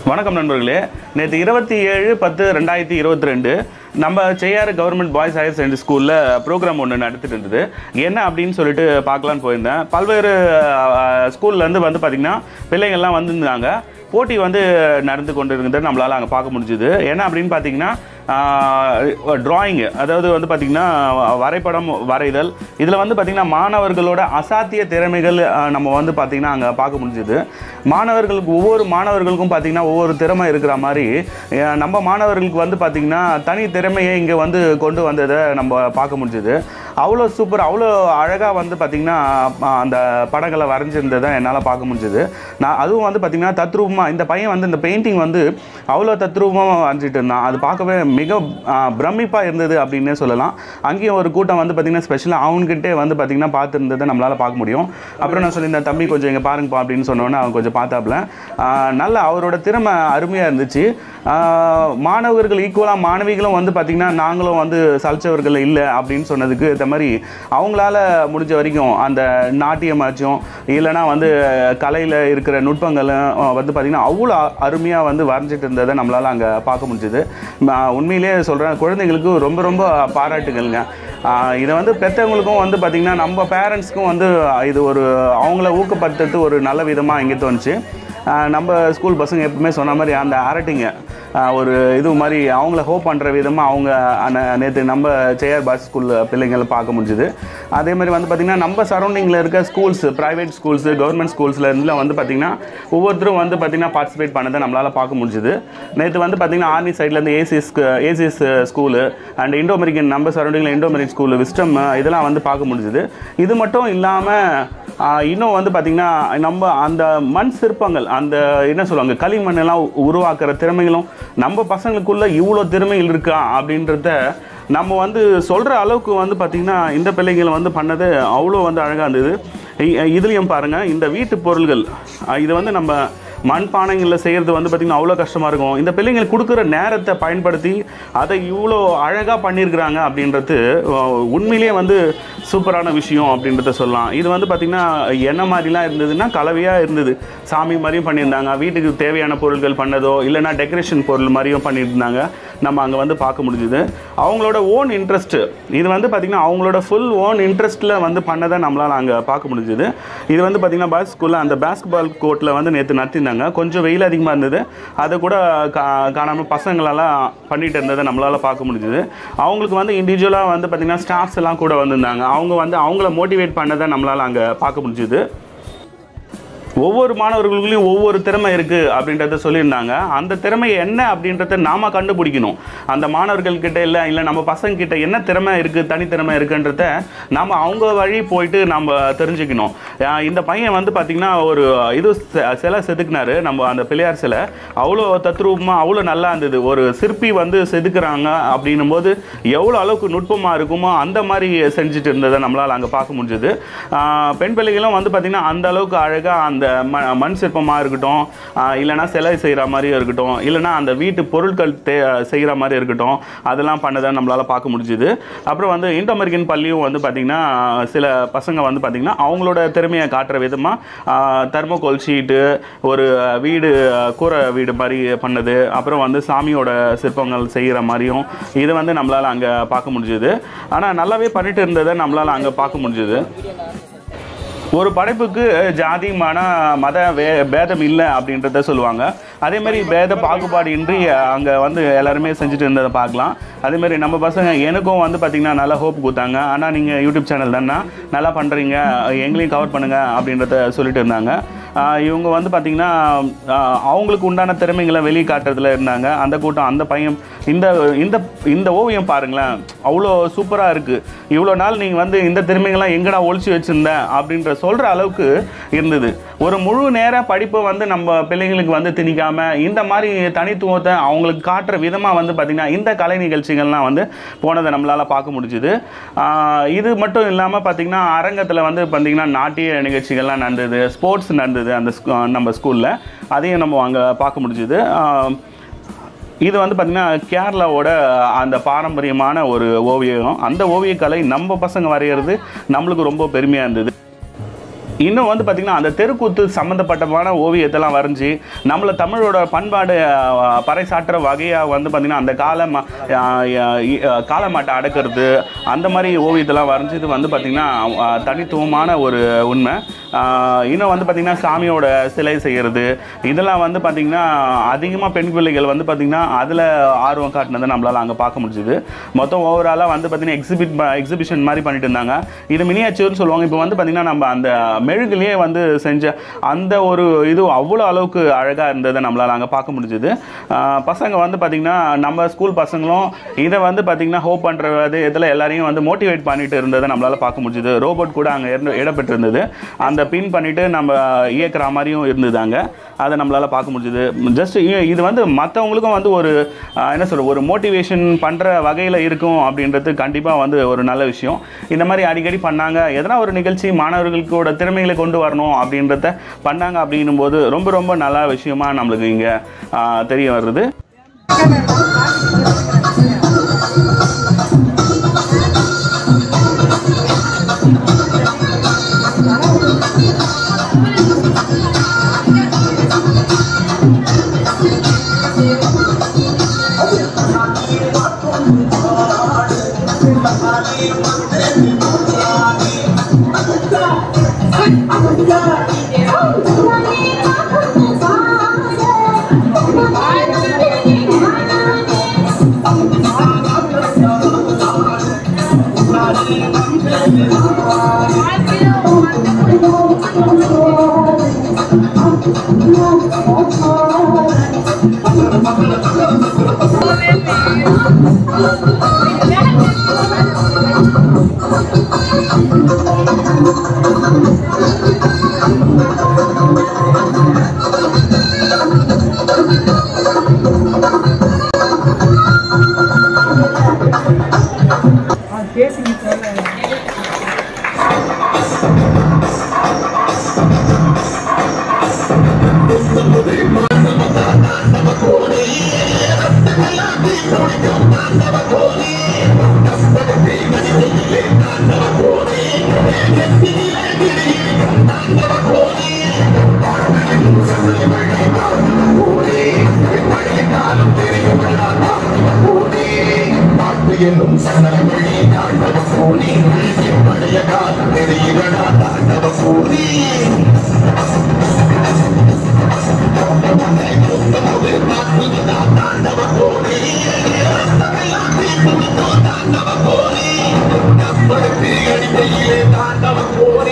வணக்கம் நண்பர்களே நேற்று இருபத்தி ஏழு பத்து ரெண்டாயிரத்தி இருபத்தி ரெண்டு நம்ம Cheyyar government boys higher secondary ஸ்கூலில் ப்ரோக்ராம் ஒன்று நடத்திட்டு இருந்தது என்ன அப்படின்னு சொல்லிட்டு பார்க்கலான்னு போயிருந்தேன் பல்வேறு ஸ்கூல்லேருந்து வந்து பார்த்திங்கன்னா பிள்ளைங்கள்லாம் வந்திருந்தாங்க போட்டி வந்து நடந்து கொண்டு இருந்தது நம்மளால் அங்கே பார்க்க முடிஞ்சுது என்ன அப்படின்னு பார்த்தீங்கன்னா டிராயிங்கு அதாவது வந்து பார்த்திங்கன்னா வரைபடம் வரைதல் இதில் வந்து பார்த்திங்கன்னா மாணவர்களோட அசாத்திய திறமைகள் ஆஹ், நம்ம வந்து பார்த்திங்கன்னா அங்கே பார்க்க முடிஞ்சுது மாணவர்களுக்கு ஒவ்வொரு மாணவர்களுக்கும் பார்த்திங்கன்னா ஒவ்வொரு திறமை இருக்கிற மாதிரி ஆஹ், நம்ம மாணவர்களுக்கு வந்து பார்த்திங்கன்னா தனி திறமையை இங்கே வந்து கொண்டு வந்ததை நம்ம பார்க்க முடிஞ்சுது அவ்வளோ சூப்பர் அவ்வளோ அழகாக வந்து பார்த்திங்கன்னா ஆஹ், அந்த படங்களை வரைஞ்சிருந்ததை என்னால் பார்க்க முடிஞ்சுது நான் அதுவும் வந்து பார்த்திங்கன்னா தத்ரூபமாக இந்த பையன் வந்து இந்த பெயிண்டிங் வந்து அவ்வளோ தத்ரூபமாக வரைஞ்சிட்டு இருந்தான் அது பார்க்கவே மிக பிரமிப்பாக இருந்தது அப்படின்னே சொல்லலாம் அங்கேயும் ஒரு கூட்டம் வந்து பார்த்திங்கன்னா ஸ்பெஷலாக அவன்கிட்டே வந்து பார்த்திங்கன்னா பார்த்துருந்ததை நம்மளால் பார்க்க முடியும் அப்புறம் நான் சொல்லியிருந்தேன் தம்பி கொஞ்சம் இங்கே பாருங்கப்பா அப்படின்னு சொன்னோன்னே அவன் கொஞ்சம் பார்த்தாப்புல ஆஹ், நல்ல அவரோட திறமை அருமையாக இருந்துச்சு ஆஹ், மாணவர்கள் ஈக்குவலாக மாணவிகளும் வந்து பார்த்திங்கன்னா நாங்களும் வந்து சலிச்சவர்கள் இல்லை அப்படின்னு சொன்னதுக்கு ஏற்ற மாதிரி அவங்களால முடிஞ்ச வரைக்கும் அந்த நாட்டியமாச்சும் இல்லைனா வந்து கலையில் இருக்கிற நுட்பங்களும் அஹ், வந்து பார்த்திங்கன்னா அவ்வளோ அருமையாக வந்து வரைஞ்சிட்டு இருந்ததை நம்மளால் அங்கே பார்க்க முடிஞ்சுது நான் உண்மையிலேயே சொல்கிறேன் குழந்தைங்களுக்கு ரொம்ப ரொம்ப பாராட்டுகள்ங்க ஆஹ், இதை வந்து பெற்றவங்களுக்கும் வந்து பார்த்திங்கன்னா நம்ம பேரண்ட்ஸ்க்கும் வந்து இது ஒரு அவங்கள ஊக்கப்படுத்துறது ஒரு நல்ல விதமாக இங்கே தோணுச்சு ஆஹ் நம்ம ஸ்கூல் பசங்க எப்பவுமே சொன்ன மாதிரி அந்த அரட்டிங்க ஆஹ் ஒரு இது மாதிரி அவங்கள ஹோப் பண்ணுற விதமாக அவங்க நேற்று நம்ம சேஆர் பாய்ஸ் ஸ்கூல் பிள்ளைங்களை பார்க்க முடிஞ்சுது அதே மாதிரி வந்து பார்த்திங்கன்னா நம்ம சரௌண்டிங்கில் இருக்க ஸ்கூல்ஸ் ப்ரைவேட் ஸ்கூல்ஸு கவர்மெண்ட் ஸ்கூல்ஸில் இருந்துல வந்து பார்த்திங்கன்னா ஒவ்வொருத்தரும் வந்து பார்த்திங்கன்னா பார்ட்டிசிபேட் பண்ணதை நம்மளால் பார்க்க முடிஞ்சுது நேற்று வந்து பார்த்திங்கன்னா ஆர்மி சைட்லேருந்து ACS ACS school and Indo American நம்ம சரௌண்டிங்கில் இண்டோ அமெரிக்கன் ஸ்கூலு விஸ்டம் இதெல்லாம் வந்து பார்க்க முடிஞ்சுது இது மட்டும் இல்லாமல் ஆஹ் இன்னும் வந்து பார்த்திங்கன்னா நம்ம அந்த மண் சிற்பங்கள் அந்த என்ன சொல்லுவாங்க களிமண் எல்லாம் உருவாக்குற திறமைகளும் நம்ம பசங்களுக்குள்ள இவ்வளோ திறமைகள் இருக்கா அப்படின்றத நம்ம வந்து சொல்கிற அளவுக்கு வந்து பார்த்திங்கன்னா இந்த பிள்ளைங்களை வந்து பண்ணது அவ்வளோ வந்து அழகாக இருந்தது இ- இதுலேயும் பாருங்கள் இந்த வீட்டு பொருள்கள் ஆஹ் இது வந்து நம்ம மண் பானைகளில் செய்கிறது வந்து பார்த்திங்கன்னா அவ்வளோ கஷ்டமாக இருக்கும் இந்த பிள்ளைங்களுக்கு கொடுக்குற நேரத்தை பயன்படுத்தி அதை இவ்வளோ அழகாக பண்ணியிருக்கிறாங்க அப்படின்றது அஹ், உண்மையிலேயே வந்து சூப்பரான விஷயம் அப்படின்றத சொல்லலாம் இது வந்து பார்த்திங்கன்னா என்ன மாதிரிலாம் இருந்ததுன்னா கலவையாக இருந்தது சாமி மாதிரியும் பண்ணியிருந்தாங்க வீட்டுக்கு தேவையான பொருட்கள் பண்ணதோ இல்லைன்னா டெக்கரேஷன் பொருள் மாதிரியும் பண்ணியிருந்தாங்க நம்ம அங்கே வந்து பார்க்க முடிஞ்சுது அவங்களோட ஓன் இன்ட்ரெஸ்ட்டு இது வந்து பார்த்திங்கன்னா அவங்களோட ஃபுல் ஓன் இன்ட்ரெஸ்ட்டில் வந்து பண்ணதை நம்மளால் அங்கே பார்க்க முடிஞ்சுது இது வந்து பார்த்திங்கன்னா பாய்ஸ் ஸ்கூலில் அந்த பேஸ்கெட்பால் கோர்ட்டில் வந்து நேற்று நடத்தியிருந்தாங்க கொஞ்சம் வெயில் அதிகமாக இருந்தது அதை கூட கா காணாமல் பசங்களெல்லாம் பண்ணிட்டு இருந்ததை நம்மளால் பார்க்க முடிஞ்சுது அவங்களுக்கு வந்து இண்டிவிஜுவலாக வந்து பார்த்திங்கன்னா ஸ்டாஃப்ஸ் எல்லாம் கூட வந்திருந்தாங்க அவங்க வந்து அவங்கள மோட்டிவேட் பண்ணதை நம்மளால் அங்கே பார்க்க முடிஞ்சுது ஒவ்வொரு மாணவர்களுக்குள்ளேயும் ஒவ்வொரு திறமை இருக்குது அப்படின்றத சொல்லியிருந்தாங்க அந்த திறமை என்ன அப்படின்றத நாம கண்டுபிடிக்கணும் அந்த மாணவர்கள் கிட்ட இல்லை இல்லை நம்ம பசங்க கிட்ட என்ன திறமை இருக்குது தனித்திறமை இருக்குன்றத நாம அவங்க வழி போயிட்டு நம்ம தெரிஞ்சுக்கணும் ஆஹ் இந்த பையன் வந்து பார்த்திங்கன்னா ஒரு இது செ- சிலை செதுக்குனாரு நம்ம அந்த பிள்ளையார் சிலை அவ்வளோ தத்ரூபமாக அவ்வளோ நல்லா இருந்தது ஒரு சிற்பி வந்து செதுக்குறாங்க அப்படின்னும் போது எவ்வளோ அளவுக்கு நுட்பமாக இருக்குமோ அந்த மாதிரி செஞ்சுட்டு இருந்ததை நம்மளால் அங்கே பார்க்க முடிஞ்சுது ஆஹ் பெண் பிள்ளைகளும் வந்து பார்த்திங்கன்னா அந்த அளவுக்கு அழகாக அந்த ம மண் சிற்பமாக இருக்கட்டும் ஆஹ் இல்லைன்னா சிலை செய்கிற மாதிரியும் இருக்கட்டும் இல்லைன்னா அந்த வீட்டு பொருட்கள் தே செய்கிற மாதிரி இருக்கட்டும் அதெல்லாம் பண்ணதை நம்மளால் பார்க்க முடிஞ்சுது அப்புறம் வந்து இண்டோ அமெரிக்கன் பள்ளியும் வந்து பார்த்திங்கன்னா சில பசங்க வந்து பார்த்திங்கன்னா அவங்களோட திறமையை காட்டுற விதமாக தர்மோகோல் ஷீட்டு ஒரு வீடு கூரை வீடு மாதிரி பண்ணது அப்புறம் வந்து சாமியோட சிற்பங்கள் செய்கிற மாதிரியும் இதை வந்து நம்மளால் அங்கே பார்க்க முடிஞ்சுது ஆனால் நல்லாவே பண்ணிட்டு இருந்ததை நம்மளால் அங்கே பார்க்க முடிஞ்சுது ஒரு படைப்புக்கு ஜாதி மன மத வே பேதம் இல்லை அப்படின்றத சொல்லுவாங்க அதே மாதிரி பேத பாகுபாடு இன்றி அங்கே வந்து எல்லாருமே செஞ்சுட்டு இருந்ததை பார்க்கலாம் அதே மாதிரி நம்ம பசங்க எனக்கும் வந்து பார்த்திங்கன்னா நல்லா ஹோப் கொடுத்தாங்க ஆனால் நீங்கள் யூடியூப் சேனல் தானே நல்லா பண்ணுறீங்க எங்களையும் கவர் பண்ணுங்கள் அப்படின்றத சொல்லிட்டு இருந்தாங்க ஆஹ் இவங்க வந்து பார்த்திங்கன்னா ஆஹ் அவங்களுக்கு உண்டான திறமைகளை வெளியே காட்டுறதுல இருந்தாங்க அந்த கூட்டம் அந்த பையன் இந்த இந்த இந்த ஓவியம் பாருங்களேன் அவ்வளோ சூப்பராக இருக்குது இவ்வளோ நாள் நீங்கள் வந்து இந்த திறமைகள்லாம் எங்கடா ஒழிச்சு வச்சுருந்தேன் அப்படின்ற சொல்கிற அளவுக்கு இருந்தது ஒரு முழு நேர படிப்பை வந்து நம்ம பிள்ளைங்களுக்கு வந்து திணிக்காமல் இந்த மாதிரி தனித்துவத்தை அவங்களுக்கு காட்டுற விதமாக வந்து பார்த்திங்கன்னா இந்த கலை நிகழ்ச்சிகள்லாம் வந்து போனதை நம்மளால் பார்க்க முடிஞ்சுது ஆஹ் இது மட்டும் இல்லாமல் பார்த்திங்கன்னா அரங்கத்தில் வந்து பார்த்திங்கன்னா நாட்டிய நிகழ்ச்சிகள்லாம் நடந்தது ஸ்போர்ட்ஸ் நடந்தது அந்த ஸ்கூ- நம்ம ஸ்கூலில் அதையும் நம்ம அங்கே பார்க்க முடிஞ்சுது ஆஹ் இது வந்து பார்த்திங்கன்னா கேரளாவோட அந்த பாரம்பரியமான ஒரு ஓவியம் அந்த ஓவியக்கலை நம்ம பசங்க வரைகிறது நம்மளுக்கு ரொம்ப பெருமையாக இருந்தது இன்னும் வந்து பார்த்திங்கன்னா அந்த தெருக்கூத்து சம்மந்தப்பட்டமான ஓவியத்தெல்லாம் வரைஞ்சி நம்மளை தமிழோட பண்பாடு அஹ், பறைசாற்றுற வகையாக வந்து பார்த்திங்கன்னா அந்த கால ம- அஹ், அஹ், காளமாட்டை அடக்கிறது அந்த மாதிரி ஓவியத்தெல்லாம் வரைஞ்சது வந்து பார்த்திங்கன்னா அஹ், தனித்துவமான ஒரு உண்மை அஹ், இன்னும் வந்து பார்த்திங்கன்னா சாமியோட சிலை செய்கிறது இதெல்லாம் வந்து பார்த்திங்கன்னா அதிகமாக பெண் பிள்ளைகள் வந்து பார்த்திங்கன்னா அதில் ஆர்வம் காட்டினதை நம்மளால் அங்கே பார்க்க முடிஞ்சுது மொத்தம் ஓவராலாக வந்து பார்த்திங்கன்னா எக்ஸிபிட் எக்ஸிபிஷன் மாதிரி பண்ணிட்டு இருந்தாங்க இது மினியேச்சர்னு சொல்லுவாங்க இப்போ வந்து பார்த்திங்கன்னா நம்ம அந்த மெழுகுலேயே வந்து செஞ்ச அந்த ஒரு இது அவ்வளோ அளவுக்கு அழகாக இருந்ததை நம்மளால் அங்கே பார்க்க முடிஞ்சுது ஆஹ் பசங்க வந்து பார்த்திங்கன்னா நம்ம ஸ்கூல் பசங்களும் இதை வந்து பார்த்திங்கன்னா ஹோப் பண்ணுறது இதில் எல்லாரையும் வந்து மோட்டிவேட் பண்ணிட்டு இருந்ததை நம்மளால் பார்க்க முடிஞ்சுது ரோபோட் கூட அங்கே இருந்து இடம்பெற்றிருந்தது அந்த பின் பண்ணிட்டு நம்ம இயக்குற மாதிரியும் இருந்தது அங்கே அதை நம்மளால் பார்க்க முடிஞ்சுது ஜஸ்ட் இது வந்து மற்றவங்களுக்கும் வந்து ஒரு ஆஹ் என்ன சொல்ற ஒரு மோட்டிவேஷன் பண்ணுற வகையில் இருக்கும் அப்படின்றது கண்டிப்பாக வந்து ஒரு நல்ல விஷயம் இந்த மாதிரி அடிக்கடி பண்ணாங்க எதனா ஒரு நிகழ்ச்சி மாணவர்களுக்கோட திறமைகளை கொண்டு வரணும் அப்படின்றத பண்ணாங்க அப்படின்னும் போது ரொம்ப ரொம்ப நல்ல விஷயமா நம்மளுக்கு இங்கே தெரிய வருது என்னும் சனமொழி தாண்டவ போனி பழைய காலம் தெரியுதடா தாண்டவ போனி தாண்டவ போனி தாண்டவ போனி நம்மளுக்கு அடிப்படையிலே தாண்டவ போனி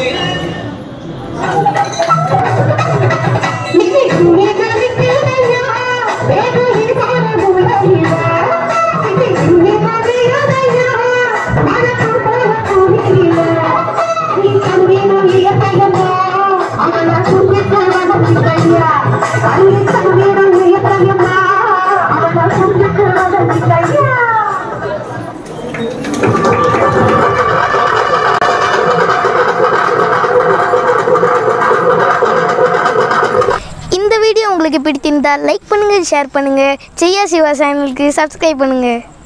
இந்த வீடியோ உங்களுக்கு பிடித்திருந்தால் லைக் பண்ணுங்கள் ஷேர் பண்ணுங்கள் செய்யா சிவா சேனலுக்கு சப்ஸ்கிரைப் பண்ணுங்கள்